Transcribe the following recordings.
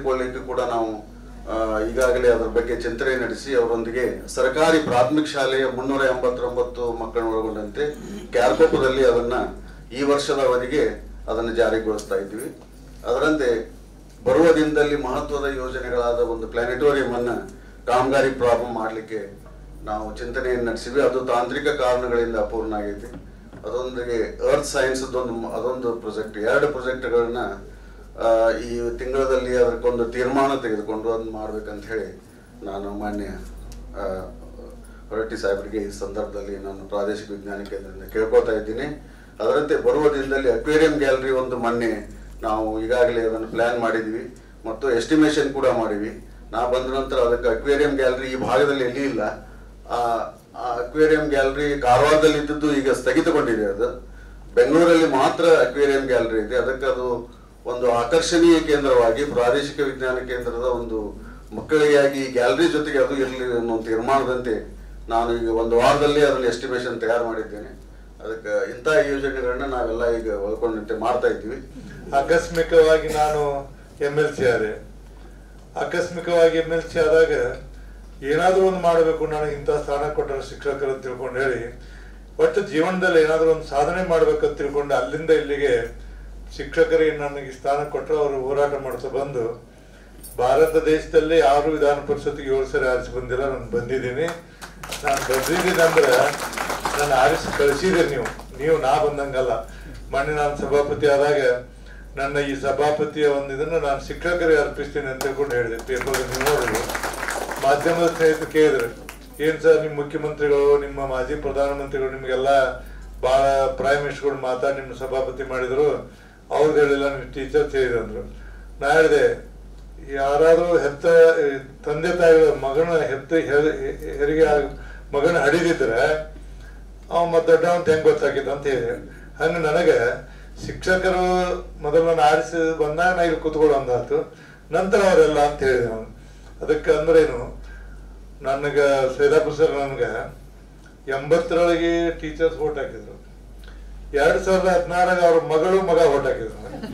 ತೆಗೆದುಕೊಳ್ಳಿಕ್ಕೆ ಕೂಡ ನಾವು ಆ, ಈಗಾಗಲೇ ಅದರ ಬಗ್ಗೆ ಚಿಂತನೆ ನಡೆಸಿ ಅವರೊಂದಿಗೆ ಸರ್ಕಾರಿ ಪ್ರಾಥಮಿಕ ಶಾಲೆಯ ಮುನ್ನೂರ ಎಂಬತ್ತೊಂಬತ್ತು ಮಕ್ಕಳನ್ನು ಒಳಗೊಂಡಂತೆ ಕ್ಯಾರ್ಕೋಪದಲ್ಲಿ ಅದನ್ನ ಈ ವರ್ಷದ ಅವಧಿಗೆ ಅದನ್ನು ಜಾರಿಗೊಳಿಸ್ತಾ ಇದ್ವಿ ಅದರಂತೆ ಬರುವ ದಿನದಲ್ಲಿ ಮಹತ್ವದ ಯೋಜನೆಗಳಾದ ಒಂದು ಪ್ಲಾನೆಟೋರಿಯಂ ಅನ್ನ ಕಾಮಗಾರಿ ಪ್ರಾರಂಭ ಮಾಡಲಿಕ್ಕೆ ನಾವು ಚಿಂತನೆಯನ್ನು ನಡೆಸಿವಿ ಅದು ತಾಂತ್ರಿಕ ಕಾರಣಗಳಿಂದ ಅಪೂರ್ಣ ಆಗೈತಿ ಅದೊಂದಿಗೆ ಅರ್ತ್ ಸೈನ್ಸ್ ಒಂದು ಅದೊಂದು ಪ್ರಾಜೆಕ್ಟ್ ಎರಡು ಪ್ರಾಜೆಕ್ಟ್ಗಳನ್ನ ಈ ತಿಂಗಳಲ್ಲಿ ಅದಕ್ಕೊಂದು ತೀರ್ಮಾನ ತೆಗೆದುಕೊಂಡು ಅದನ್ನ ಮಾಡ್ಬೇಕಂತ ಹೇಳಿ ನಾನು ಮಾನ್ಯ ಆ, ಹೊರಟ್ಟಿ ಸಾಹೇಬರಿಗೆ ಈ ಸಂದರ್ಭದಲ್ಲಿ ನಾನು ಪ್ರಾದೇಶಿಕ ವಿಜ್ಞಾನ ಕೇಂದ್ರದಿಂದ ಕೇಳ್ಕೊತಾ ಇದ್ದೀನಿ ಅದರಂತೆ ಬರುವ ದಿನದಲ್ಲಿ ಅಕ್ವೇರಿಯಂ ಗ್ಯಾಲರಿ ಒಂದು ಮೊನ್ನೆ ನಾವು ಈಗಾಗಲೇ ಅದನ್ನು ಪ್ಲಾನ್ ಮಾಡಿದ್ವಿ ಮತ್ತು ಎಸ್ಟಿಮೇಷನ್ ಕೂಡ ಮಾಡಿವಿ ನಾ ಬಂದ ನಂತರ ಅದಕ್ಕೆ ಅಕ್ವೇರಿಯಂ ಗ್ಯಾಲರಿ ಈ ಭಾಗದಲ್ಲಿ ಎಲ್ಲಿ ಇಲ್ಲ ಆ ಅಕ್ವೇರಿಯಂ ಗ್ಯಾಲರಿ ಕಾರವಾರದಲ್ಲಿ ಇದ್ದದ್ದು ಈಗ ಸ್ಥಗಿತಗೊಂಡಿದೆ ಅದು ಬೆಂಗಳೂರಲ್ಲಿ ಮಾತ್ರ ಅಕ್ವೇರಿಯಂ ಗ್ಯಾಲರಿ ಇದೆ ಅದಕ್ಕೆ ಅದು ಒಂದು ಆಕರ್ಷಣೀಯ ಕೇಂದ್ರವಾಗಿ ಪ್ರಾದೇಶಿಕ ವಿಜ್ಞಾನ ಕೇಂದ್ರದ ಒಂದು ಮಕ್ಕಳಿಗಾಗಿ ಗ್ಯಾಲರಿ ಜೊತೆಗೆ ಅದು ಇರಲಿ ಅನ್ನೋ ತೀರ್ಮಾನದಂತೆ ನಾನು ಈಗ ಒಂದು ವಾರದಲ್ಲಿ ಅದನ್ನ ಎಸ್ಟಿಮೇಷನ್ ತಯಾರು ಮಾಡಿದ್ದೇನೆ ಅದಕ್ಕೆ ಇಂಥ ಯೋಜನೆಗಳನ್ನ ನಾವೆಲ್ಲ ಈಗ ಒಳ್ಕೊಂಡಂತೆ ಮಾಡ್ತಾ ಇದ್ದೀವಿ ಆಕಸ್ಮಿಕವಾಗಿ ನಾನು ಎಮ್ ಎಲ್ ಸಿ ಆದೆ ಆಕಸ್ಮಿಕವಾಗಿ ಎಮ್ ಎಲ್ ಸಿ ಆದಾಗ ಏನಾದರೂ ಒಂದು ಮಾಡಬೇಕು ನನಗೆ ಇಂಥ ಸ್ಥಾನ ಕೊಟ್ಟರೆ ಶಿಕ್ಷಕರು ಅಂತ ತಿಳ್ಕೊಂಡು ಹೇಳಿ ಒಟ್ಟು ಜೀವನದಲ್ಲಿ ಏನಾದರೂ ಒಂದು ಸಾಧನೆ ಮಾಡ್ಬೇಕಂತ ತಿಳ್ಕೊಂಡು ಅಲ್ಲಿಂದ ಇಲ್ಲಿಗೆ ಶಿಕ್ಷಕರಿಗೆ ನನಗೆ ಸ್ಥಾನ ಕೊಟ್ಟರೆ ಅವರು ಹೋರಾಟ ಮಾಡ್ತಾ ಬಂದು ಭಾರತ ದೇಶದಲ್ಲಿ ಯಾರು ವಿಧಾನ ಪರಿಷತ್ಗೆ ಏಳು ಸರಿ ಆರಿಸಿ ಬಂದಿಲ್ಲ ನಾನು ಬಂದಿದ್ದೀನಿ ನಾನು ಬಂದಿದ್ದೀನಿ ಅಂದ್ರೆ ನಾನು ಆರಿಸಿ ಕಳಿಸಿದ್ದೀರಿ ನೀವು ನೀವು ನಾ ಬಂದಂಗಲ್ಲ ಮೊನ್ನೆ ನಾನು ಸಭಾಪತಿ ಆದಾಗ ನನ್ನ ಈ ಸಭಾಪತಿಯ ಒಂದು ಇದನ್ನು ನಾನು ಶಿಕ್ಷಕರಿಗೆ ಅರ್ಪಿಸ್ತೀನಿ ಅಂತ ತಿಳ್ಕೊಂಡು ಹೇಳಿದೆ ಪೇಪರ್ ನೀವು ನೋಡಿದ್ರು ಮಾಧ್ಯಮದ ಸ್ನೇಹಿತರು ಕೇಳಿದ್ರು ಏನ್ ಸರ್ ನಿಮ್ಮ ಮುಖ್ಯಮಂತ್ರಿಗಳು ನಿಮ್ಮ ಮಾಜಿ ಪ್ರಧಾನಮಂತ್ರಿಗಳು ನಿಮ್ಗೆಲ್ಲ ಬಹಳ ಪ್ರೈಮ್ ಮಿನಿಸ್ಟರ್ಗಳು ಮಾತಾಡಿ ನಿಮ್ಮ ಸಭಾಪತಿ ಮಾಡಿದ್ರು ಅವ್ರು ಹೇಳಿಲ್ಲ ನಿಮ್ಮ ಟೀಚರ್ಸ್ ಹೇಳಿದ್ರು ನಾ ಹೇಳಿದೆ ಯಾರಾದ್ರೂ ಹೆತ್ತ ತಂದೆ ತಾಯಿಗಳ ಮಗನ ಹೆತ್ತ ಹೆ- ಹೆರಿಗೆ ಆಗ್- ಮಗನ ಹಡಿದಿದ್ರೆ ಅವ ಮತ್ತೆ ದೊಡ್ಡವಂತ ಹೆಂಗ್ ಗೊತ್ತಾಗಿದ್ದು ಅಂತ ಹೇಳಿದೆ ಹಂಗ ನನಗೆ ಶಿಕ್ಷಕರು ಮೊದಲು ನಾನು ಆರಿಸಿ ಬಂದಾಗ ನಾ ಇಲ್ಲಿ ಕೂತ್ಕೊಳ್ಳೋ ಅಂದಾತು ನಂತರ ಅವರೆಲ್ಲ ಅಂತ ಹೇಳಿದೆ ನಾನು ಅದಕ್ಕೆ ಅಂದ್ರೇನು ನನಗ ಶ್ವೇತಾಪುರ ಸರ್ ನನಗೆ ಎಂಬತ್ತರೊಳಗೆ ಟೀಚರ್ಸ್ ಓಟ್ ಹಾಕಿದ್ರು ಎರಡ್ ಸಾವಿರದ ಹದಿನಾರಾಗ ಅವ್ರ ಮಗಳು ಮಗ ಓಟ್ ಹಾಕಿದ್ರು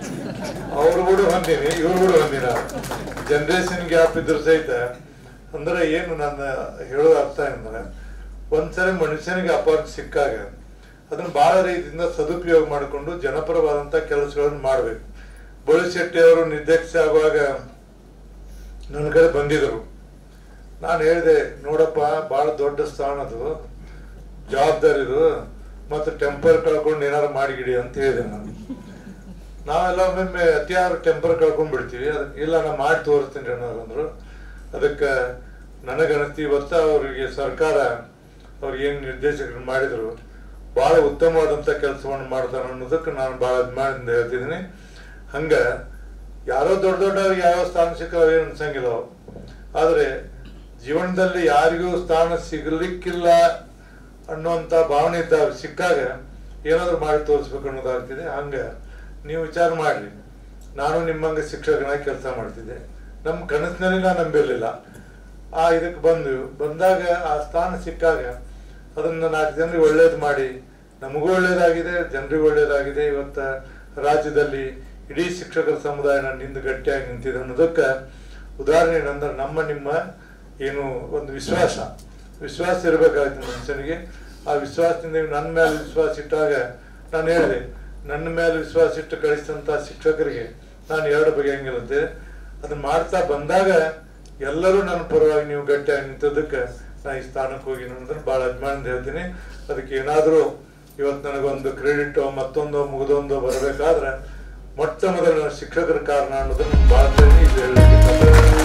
ಅವ್ರು ಕೂಡ ಹೊಂದೀನಿ ಇವ್ರು ಕೂಡ ಹೊಂದಿನ ಜನರೇಷನ್ ಗ್ಯಾಪ್ ಇದ್ರು ಸಹಿತ ಅಂದ್ರೆ ಏನು ನನ್ನ ಹೇಳೋ ಅರ್ಥ ಅಂದ್ರೆ ಒಂದ್ಸರಿ ಮನುಷ್ಯನಿಗೆ ಅಪಾರ್ಟ್ ಸಿಕ್ಕಾಗ ಅದನ್ನ ಬಹಳ ರೀತಿಯಿಂದ ಸದುಪಯೋಗ ಮಾಡಿಕೊಂಡು ಜನಪರವಾದಂತ ಕೆಲಸಗಳನ್ನು ಮಾಡ್ಬೇಕು ಬೋಳಿಶೆಟ್ಟಿ ಅವರು ನಿರ್ದೇಶ ಆಗುವಾಗ ನನ್ನ ಕಡೆ ಬಂದಿದ್ರು ನಾನು ಹೇಳಿದೆ ನೋಡಪ್ಪ ಬಹಳ ದೊಡ್ಡ ಸ್ಥಾನ ಅದು ಜವಾಬ್ದಾರಿದು ಮತ್ತೆ ಟೆಂಪರ್ ಕಳ್ಕೊಂಡು ಏನಾರು ಮಾಡಿಗಿಡಿ ಅಂತ ಹೇಳಿದೆ ನಾನು ನಾವೆಲ್ಲ ಒಮ್ಮೊಮ್ಮೆ ಅತಿಯಾರು ಟೆಂಪರ್ ಕಳ್ಕೊಂಡ್ ಬಿಡ್ತೀವಿ ಅದಕ್ಕೆ ಇಲ್ಲ ನಾ ಮಾಡಿ ತೋರಿಸ್ತೀನಿ ಅನ್ನೋರು ಅಂದ್ರು ಅದಕ್ಕೆ ನನಗನಸ್ತಿ ಇವತ್ತ ಅವರಿಗೆ ಸರ್ಕಾರ ಅವ್ರಿಗೆ ಏನ್ ನಿರ್ದೇಶಕರು ಮಾಡಿದ್ರು ಬಹಳ ಉತ್ತಮವಾದಂತ ಕೆಲಸವನ್ನು ಮಾಡ್ತಾರೆ ಅನ್ನೋದಕ್ಕೆ ನಾನು ಬಹಳ ಅಭಿಮಾನದಿಂದ ಹೇಳ್ತಿದ್ದೀನಿ ಹಂಗ ಯಾರೋ ದೊಡ್ಡ ದೊಡ್ಡವ್ರಿಗೆ ಯಾವ ಸ್ಥಾನ ಸಿಕ್ಕಲ್ಲ ಏನು ಅನ್ಸಂಗಿಲ್ಲ ಅವು. ಆದ್ರೆ ಜೀವನದಲ್ಲಿ ಯಾರಿಗೂ ಸ್ಥಾನ ಸಿಗಲಿಕ್ಕಿಲ್ಲ ಅನ್ನುವಂತ ಭಾವನೆ ಇದ್ದಾಗ ಸಿಕ್ಕಾಗ ಏನಾದ್ರು ಮಾಡಿ ತೋರಿಸ್ಬೇಕು ಅನ್ನೋದಾಗ್ತಿದೆ ಹಂಗ ನೀವು ವಿಚಾರ ಮಾಡ್ರಿ ನಾನು ನಿಮ್ಮಂಗೆ ಶಿಕ್ಷಕನಾಗಿ ಕೆಲಸ ಮಾಡ್ತಿದ್ದೆ ನಮ್ಮ ಕನಸಿನಲ್ಲಿ ನಾನು ನಂಬಿರ್ಲಿಲ್ಲ ಆ ಇದಕ್ಕೆ ಬಂದು ಬಂದಾಗ ಆ ಸ್ಥಾನ ಸಿಕ್ಕಾಗ ಅದನ್ನ ನಾಲ್ಕು ಜನರಿಗೆ ಒಳ್ಳೇದು ಮಾಡಿ ನಮಗೂ ಒಳ್ಳೇದಾಗಿದೆ ಜನರಿಗೂ ಒಳ್ಳೇದಾಗಿದೆ ಇವತ್ತ ರಾಜ್ಯದಲ್ಲಿ ಇಡೀ ಶಿಕ್ಷಕರ ಸಮುದಾಯ ನನ್ನಿಂದ ಗಟ್ಟಿಯಾಗಿ ನಿಂತಿದೆ ಅನ್ನೋದಕ್ಕೆ ಉದಾಹರಣೆ ಏನಂದ್ರೆ ನಮ್ಮ ನಿಮ್ಮ ಏನು ಒಂದು ವಿಶ್ವಾಸ ವಿಶ್ವಾಸ ಇರಬೇಕಾಗುತ್ತೆ ಮನುಷ್ಯನಿಗೆ ಆ ವಿಶ್ವಾಸದಿಂದ ಇವ್ನು ನನ್ನ ಮೇಲೆ ವಿಶ್ವಾಸ ಇಟ್ಟಾಗ ನಾನು ಹೇಳಿದೆ ನನ್ನ ಮೇಲೆ ವಿಶ್ವಾಸ ಇಟ್ಟು ಕಳಿಸಿದಂತ ಶಿಕ್ಷಕರಿಗೆ ನಾನು ಎರಡು ಬಗೆಯಂಗಿರುತ್ತೆ ಅದನ್ನ ಮಾಡ್ತಾ ಬಂದಾಗ ಎಲ್ಲರೂ ನನ್ನ ಪರವಾಗಿ ನೀವು ಗಟ್ಟಿಯಾಗಿ ನಿಂತದಕ್ಕೆ ನಾ ಈ ಸ್ಥಾನಕ್ಕೆ ಹೋಗಿ ಅನ್ನೋದನ್ನ ಬಹಳ ಅಭಿಮಾನದಿಂದ ಹೇಳ್ತೀನಿ ಅದಕ್ಕೆ ಏನಾದರೂ ಇವತ್ತು ನನಗೊಂದು ಕ್ರೆಡಿಟ್ ಮತ್ತೊಂದು ಮುಗಿದೊಂದು ಬರಬೇಕಾದ್ರೆ ಮೊಟ್ಟ ಮೊದಲ ಶಿಕ್ಷಕರ ಕಾರಣ ಅನ್ನೋದನ್ನ ಬಹಳ ಹೇಳಲಿಕ್ಕೆ